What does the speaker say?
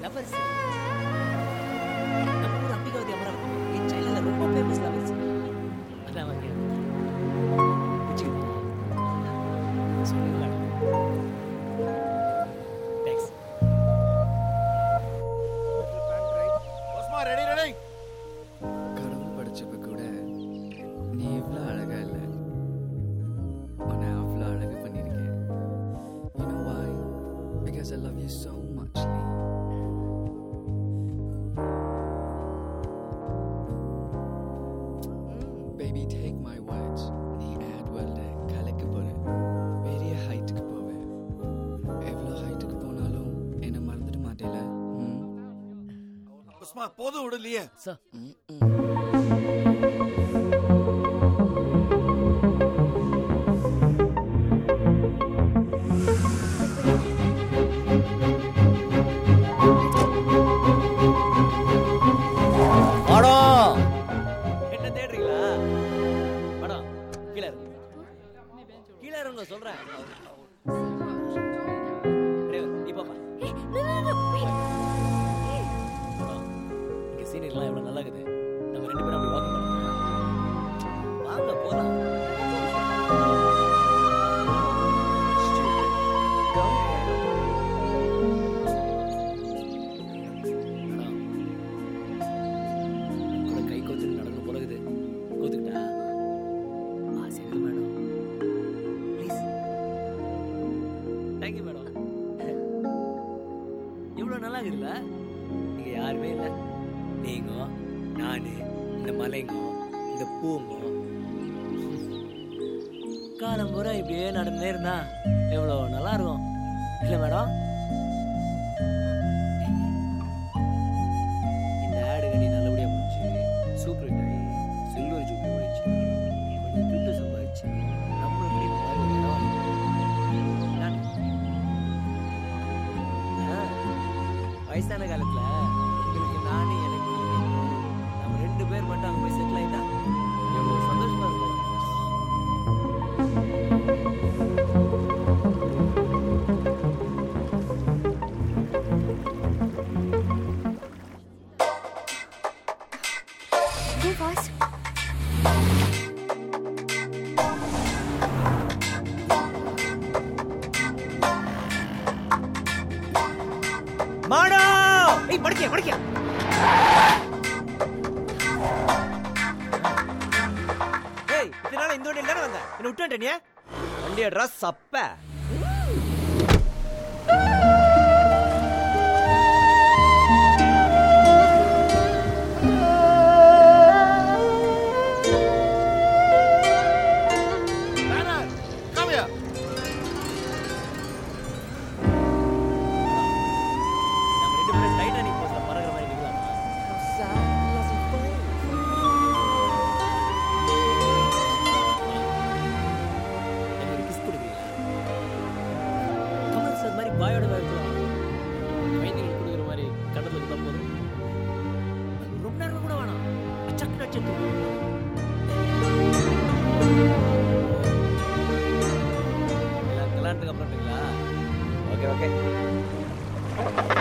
Lovers நம்ம ஊர் அம்பிகாவதி அமராவதி என் சைனால ரொம்ப ஃபேமஸ் லவர்ஸ் அதான் அவங்க வச்சுக்கிட்டு சொல்லிடலாம் தேங்க்ஸ் ஒஸ்மா ரெடி ரெடி கடவுள் படைச்சப்ப கூட நீ இவ்வளோ அழகா இல்லை உன்னை அவ்வளோ அழகு பண்ணியிருக்கேன் You know why? Because I love you so much, Lee. Baby, take my words. நீ ad world கலக்க போற பெரிய ஹைட்டுக்கு போவேன் எவ்வளோ ஹைட்டுக்கு போனாலும் என்னை மறந்துட மாட்டேல ம் ஒஸ்மா போதும் விடலையே சார் ம், ம். படம் என்ன தேடுறீங்களா படம் கீழே இருக்கு கீழே இருங்க சொல்றேன் டேய், நீ பாப்பா படம் இங்க சீனியர்லாம் எவ்வளவு நல்லா இருக்குது நம்ம ரெண்டு பேரும் அப்படி வாக்கிங் பண்ணலாம் வாங்க போலாம் படம். கூட கை கோத்துட்டு நடந்து போலகுது கோத்துக்கிட்டா ஆசைகள் மேடம் ப்ளீஸ் தேங்க்யூ மேடம் இவ்வளோ நல்லா இருக்குதுல்ல நீங்கள் யாருமே இல்லை நீங்க நான் இந்த மலைங்க இந்த பூங்க காலம் பூரா இப்படியே நடந்தே இருந்தா எவ்வளோ நல்லா இருக்கும் இல்லை மேடம் இந்த ஆடு கடி நல்லபடியா முடிச்சு சூப்பர் ஹிட் ஆகி சில்வர் ஜூப்ளி ஓடிச்சு கொஞ்சம் துட்டு சம்பாதிச்சு நம்மளுக்கு இந்த மாதிரி ஒரு இடம் வாங்கி. நான்- ஆ, வயசான காலத்துல உங்களுக்கு நானே எனக்கு நீங்க நம்ம ரெண்டு பேர் மட்டும் அங்க போய் செட்டில் ஆயிட்டா எவ்வளவு சந்தோஷமா இருக்கும் Go fast. மாடா ஏய் மடிக்க மடிக்க ஏய் இதனால இந்த வண்டியில் தானே வந்த என்ன விட்டு வந்துட்டே வண்டி அட்ரஸ் சப்ப Banner, come here. நம்ம ரெண்டு பேரும் டைட்டானிக் போஸ்ட்ல பறக்குற மாதிரி நிக்கலாமா எனக்கு கிஸ் கொடுக்குறீங்களா கமல் சார் மாதிரி பாயோட இருக்கலாம் குழந்தைகள் கொடுக்குற மாதிரி கடலுக்கு தான் போதும் ரொம்ப நேரம் கூட வேணாம் அச்சக்கு நட்சத்து எல்லாம் கல்யாணத்துக்கு அப்புறம்ங்களா ஓகே ஓகே